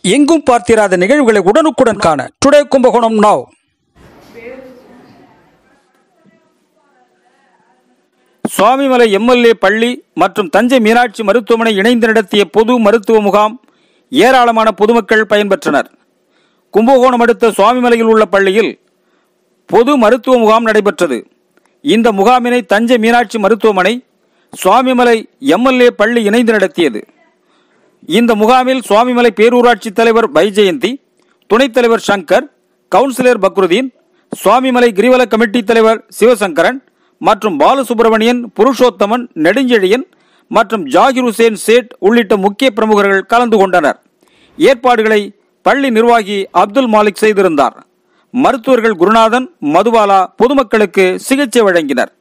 எங்கும் பார்த்திராத நிகழ்வுகளை உடனுக்குடன் காண today Kumbakonam now Swamimalai MLA பள்ளி மற்றும் தஞ்சை மீனாட்சி மருத்துவமனை இணைந்து நடத்திய பொது மருத்துவ முகாம் ஏராளமான பொதுமக்கள் பயன்பெற்றனர் கும்பகோணம் அடுத்த சுவாமிமலையில் உள்ள பள்ளியில் பொது மருத்துவ முகாம் நடைபெற்றது இந்த முகாமினை தஞ்சை மீனாட்சி மருத்துவமனை சுவாமிமலை எம்எல்ஏ பள்ளி இணைந்து நடத்தியது இந்த முகாமில் சுவாமிமலை பேரூராட்சி தலைவர் பைஜெயந்தி துணைத் தலைவர் சங்கர் கவுன்சிலர் பக்ருதீன் சுவாமிமலை கிரிவல கமிட்டி தலைவர் சிவசங்கரன் மற்றும் பாலசுப்பிரமணியன் புருஷோத்தமன் நெடுஞ்செழியன் மற்றும் ஜாகிர் ஹுசேன் சேட் உள்ளிட்ட முக்கிய பிரமுகர்கள் கலந்து கொண்டனர் ஏற்பாடுகளை பள்ளி நிர்வாகி அப்துல் மாலிக் செய்திருந்தார் மருத்துவர்கள் குருநாதன் மதுபாலா பொதுமக்களுக்கு சிகிச்சை வழங்கினர்